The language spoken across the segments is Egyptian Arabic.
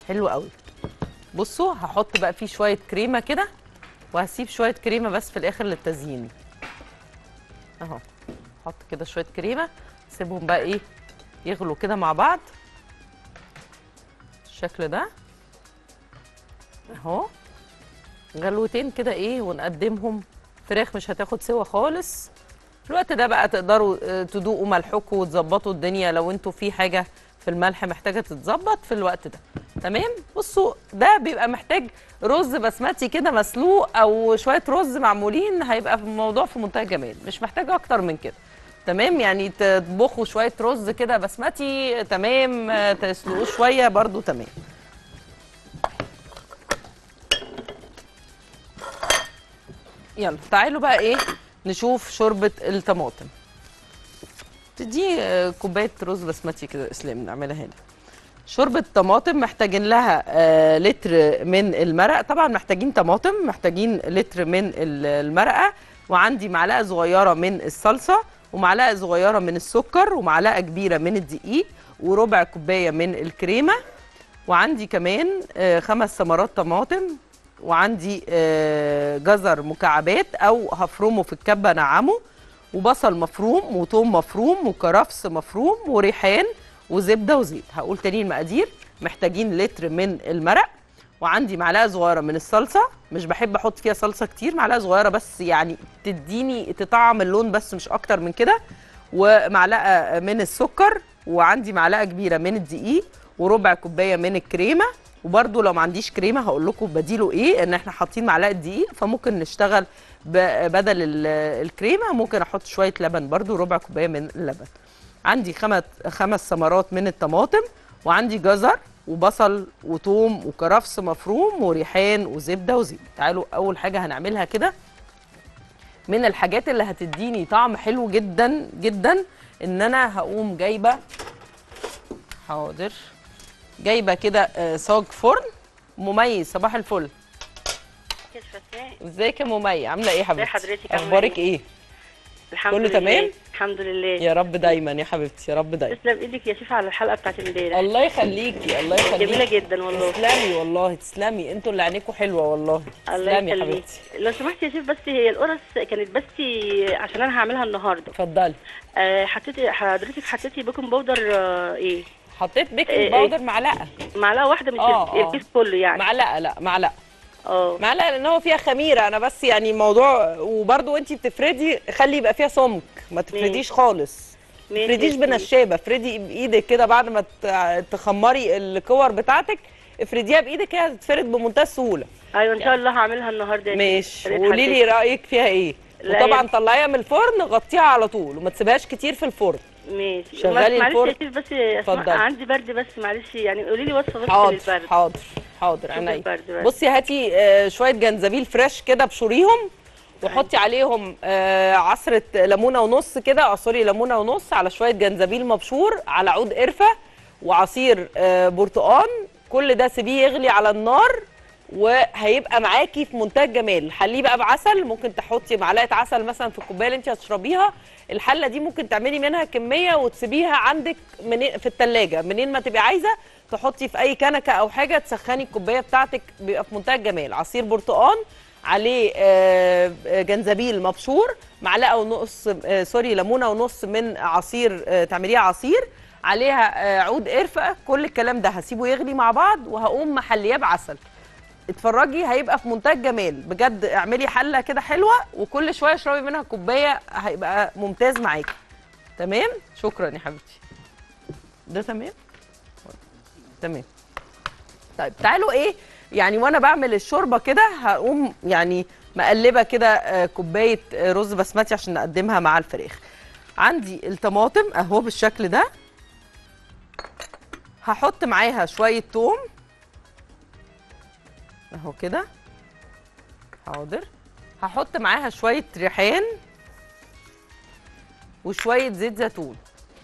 حلو قوي بصوا هحط بقى فيه شويه كريمه كده وهسيب شويه كريمه بس في الاخر للتزيين اهو احط كده شويه كريمه سيبهم بقى ايه يغلوا كده مع بعض الشكل ده اهو غلوتين كده ايه ونقدمهم فراخ مش هتاخد سوا خالص في الوقت ده بقى تقدروا آه، تدوقوا ملحكم وتظبطوا الدنيا لو انتوا في حاجه في الملح محتاجه تتظبط في الوقت ده تمام بصوا ده بيبقى محتاج رز بسمتي كده مسلوق او شويه رز معمولين هيبقى في الموضوع في منتهى الجمال مش محتاج اكتر من كده تمام يعني تطبخوا شويه رز كده بسمتي تمام آه، تسلقوه شويه برضو تمام يلا تعالوا بقى ايه نشوف شوربه الطماطم دي آه، كوبايه رز بسمتي كده اسلام نعملها هنا شوربه طماطم محتاجين لها آه، لتر من المرق طبعا محتاجين طماطم محتاجين لتر من ال- المرقه وعندي معلقه صغيره من الصلصه ومعلقه صغيره من السكر ومعلقه كبيره من الدقيق وربع كوبايه من الكريمه وعندي كمان آه، خمس ثمرات طماطم وعندي آه، جزر مكعبات او هفرمه في الكبه انعمه وبصل مفروم وثوم مفروم وكرفس مفروم وريحان وزبده وزيت هقول تاني المقادير محتاجين لتر من المرق وعندي معلقه صغيره من الصلصه مش بحب احط فيها صلصه كتير معلقه صغيره بس يعني تديني تطعم اللون بس مش اكتر من كده ومعلقه من السكر وعندي معلقه كبيره من الدقيق وربع كوبايه من الكريمه وبرده لو ما عنديش كريمه هقول لكم بديله ايه ان احنا حاطين معلقه دقيق فممكن نشتغل ب- بدل ال- الكريمه ممكن احط شويه لبن برده ربع كوبايه من اللبن عندي خمس خمس ثمرات من الطماطم وعندي جزر وبصل وثوم وكرفس مفروم وريحان وزبده وزيت تعالوا اول حاجه هنعملها كده من الحاجات اللي هتديني طعم حلو جدا جدا ان انا هقوم جايبه حاضر جايبه كده آه، صاج فرن مميز صباح الفل ازيك يا ممي عامله ايه يا حبيبتي حضرتك عاملة اخبارك إيه؟ ايه الحمد كله لله تمام؟ الحمد لله يا رب دايما يا حبيبتي يا رب دايما تسلم ايدك يا شيف على الحلقه بتاعت امبارح الله يخليكي الله يخليكي جميله جدا والله تسلمي والله تسلمي انتوا اللي عينيكوا حلوه والله الله تسلمي يا يخليك حبيبتي لو سمحت يا شيف بس هي القرص كانت بس عشان انا هعملها النهارده اتفضلي آه حطيتي حضرتك حطيتي بيكنج باودر آه ايه حطيت إيه، بيكنج إيه. باودر معلقه معلقه واحده مش آه، ال- آه. الكيس كله يعني معلقه لا معلقه اه معلقه لان هو فيها خميره انا بس يعني موضوع وبرده وانتي بتفردي خلي يبقى فيها سمك ما تفرديش خالص ما ماشي تفرديش يا شيف. بنشابه افردي بايدك كده بعد ما ت- تخمري الكور بتاعتك افرديها بايدك هي هتتفرد بمنتهى السهوله ايوه ان شاء الله هعملها النهارده يا شيف. ماشي يا ريت وقولي لي حضرتك. رايك فيها ايه لا، وطبعا هي- طلعيها من الفرن غطيها على طول وما تسيبهاش كتير في الفرن ماشي شغلي معلش الفرن. يا شيف بس أسمع اتفضلي. عندي برد بس معلش يعني قولي لي وصفه بس حاضر للبرد حاضر حاضر شوفي عينيا البرد بس. بصي هاتي آه، شويه جنزبيل فريش كده بشوريهم وحطي عليهم آه، عصره ليمونه ونص كده عصري ليمونه ونص على شويه جنزبيل مبشور على عود قرفه وعصير آه، برتقان كل ده سيبيه يغلي على النار وهيبقى معاكي في منتهى الجمال حليه بقى بعسل ممكن تحطي معلقه عسل مثلا في الكوبايه اللي انت هتشربيها الحله دي ممكن تعملي منها كميه وتسيبيها عندك من في الثلاجه منين ما تبقي عايزه تحطي في اي كنكه او حاجه تسخني الكوبايه بتاعتك بيبقى في منتهى الجمال عصير برتقان عليه آه، آه، جنزبيل مبشور معلقه ونص آه، سوري ليمونه ونص من عصير آه، تعمليها عصير عليها آه، عود قرفه كل الكلام ده هسيبه يغلي مع بعض وهقوم محلياه بعسل اتفرجي هيبقى في منتهى الجمال بجد اعملي حله كده حلوه وكل شويه اشربي منها كوبايه هيبقى ممتاز معاكي تمام شكرا يا حبيبتي ده تمام تمام طيب تعالوا ايه يعني وانا بعمل الشوربه كده هقوم يعني مقلبه كده آه، كوبايه آه، رز بسمتي عشان نقدمها مع الفراخ عندي الطماطم اهو بالشكل ده هحط معاها شويه توم اهو كده حاضر هحط معاها شويه ريحان وشويه زيت زيتون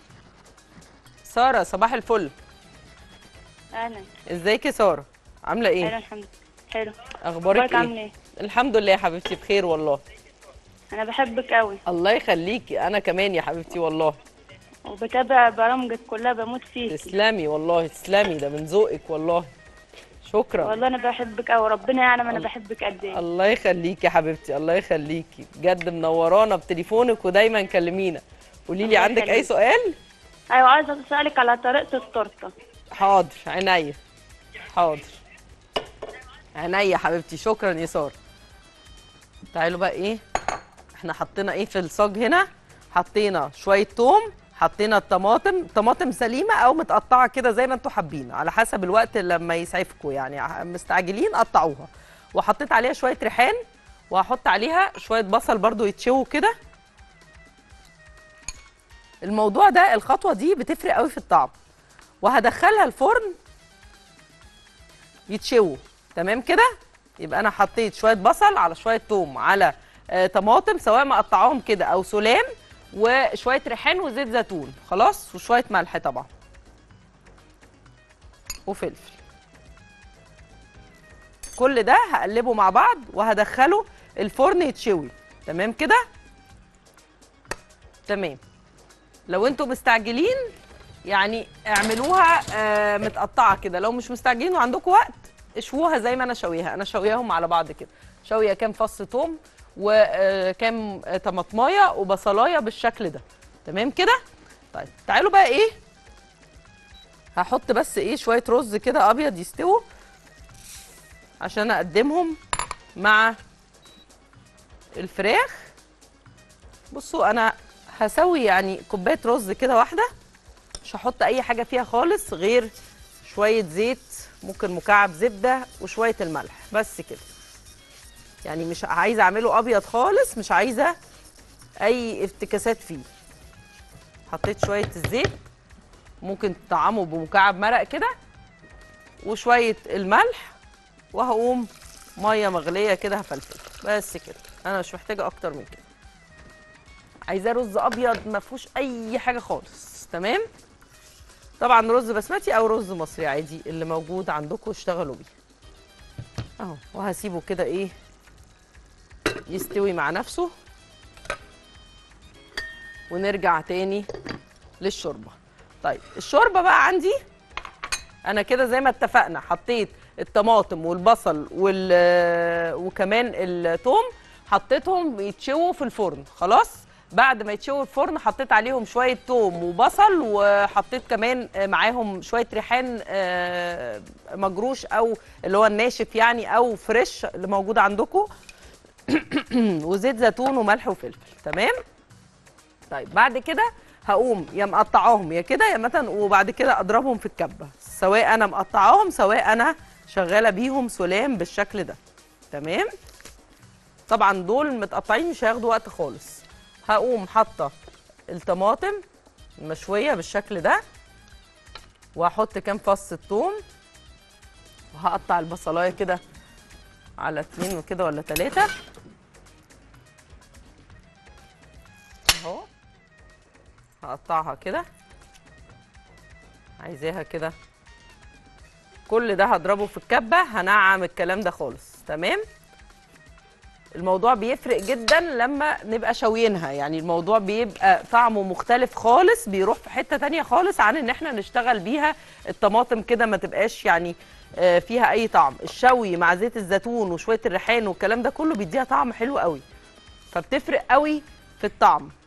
ساره صباح الفل اهلا ازيك يا ساره عامله اهلا ايه الحمد حلو اخبارك اخبارك عامله ايه ايه الحمد لله يا حبيبتي بخير والله انا بحبك قوي الله يخليكي انا كمان يا حبيبتي والله وبتابع برامجك كلها بموت فيك تسلمي والله تسلمي ده من ذوقك والله شكرا والله انا بحبك قوي ربنا يعلم انا بحبك قد ايه الله يخليكي يا حبيبتي الله يخليكي بجد منورانا بتليفونك ودايما كلمينا قولي لي الله عندك اي يخليك. سؤال ايوه عايزه اسالك على طريقه التورته حاضر عينيا حاضر عينيا يا حبيبتي شكرا يا ساره تعالوا بقى ايه احنا حطينا ايه في الصاج هنا حطينا شويه توم حطينا الطماطم طماطم سليمه او متقطعه كده زي ما انتوا حابين على حسب الوقت لما يسعفكم يعني ع- مستعجلين قطعوها وحطيت عليها شويه ريحان وهحط عليها شويه بصل برضو يتشووا كده الموضوع ده الخطوه دي بتفرق قوي في الطعم وهدخلها الفرن يتشووا تمام كده يبقى انا حطيت شويه بصل على شويه توم على آه طماطم سواء مقطعاهم كده او سلام وشويه ريحان وزيت زيتون خلاص وشويه ملح طبعا وفلفل كل ده هقلبه مع بعض وهدخله الفرن يتشوي تمام كده تمام لو انتوا مستعجلين يعني اعملوها آه متقطعه كده لو مش مستعجلين وعندكم وقت اشووها زي ما انا شويها انا شوياهم على بعض كده شويه كام فص توم وكام طماطمايه وبصلايه بالشكل ده تمام كده طيب تعالوا بقى ايه هحط بس ايه شويه رز كده ابيض يستووا عشان اقدمهم مع الفراخ بصوا انا هسوي يعني كوبايه رز كده واحده مش هحط اي حاجه فيها خالص غير شويه زيت ممكن مكعب زبده وشويه الملح بس كده يعني مش عايزه اعمله ابيض خالص مش عايزه اي افتكاسات فيه حطيت شويه الزيت ممكن تطعمه بمكعب مرق كده وشويه الملح وهقوم ميه مغليه كده هفلفل بس كده انا مش محتاجه اكتر من كده عايزاه رز ابيض ما فيهوش اي حاجه خالص تمام طبعا رز بسمتي او رز مصري عادي اللي موجود عندكم اشتغلوا بيه اهو وهسيبه كده ايه يستوي مع نفسه ونرجع تاني للشوربه طيب الشوربه بقى عندي انا كده زي ما اتفقنا حطيت الطماطم والبصل وال وكمان الثوم حطيتهم يتشووا في الفرن خلاص بعد ما يتشووا الفرن حطيت عليهم شويه توم وبصل وحطيت كمان معاهم شويه ريحان آه، مجروش او اللي هو الناشف يعني او فريش اللي موجود عندكم وزيت زيتون وملح وفلفل تمام طيب بعد كده هقوم يا مقطعاهم يا كده يا مثلا وبعد كده اضربهم في الكبه سواء انا مقطعاهم سواء انا شغاله بيهم سلام بالشكل ده تمام طبعا دول متقطعين مش هياخدوا وقت خالص هقوم حاطه الطماطم المشويه بالشكل ده وهحط كام فص الثوم وهقطع البصلايه كده على اتنين وكده ولا تلاته اهو هقطعها كده عايزاها كده كل ده هضربه في الكبه هنعم الكلام ده خالص تمام الموضوع بيفرق جدا لما نبقى شاويينها يعني الموضوع بيبقى طعمه مختلف خالص بيروح في حته تانية خالص عن ان احنا نشتغل بيها الطماطم كده ما تبقاش يعني آه، فيها اي طعم الشوي مع زيت الزيتون وشويه الريحان والكلام ده كله بيديها طعم حلو قوي فبتفرق قوي في الطعم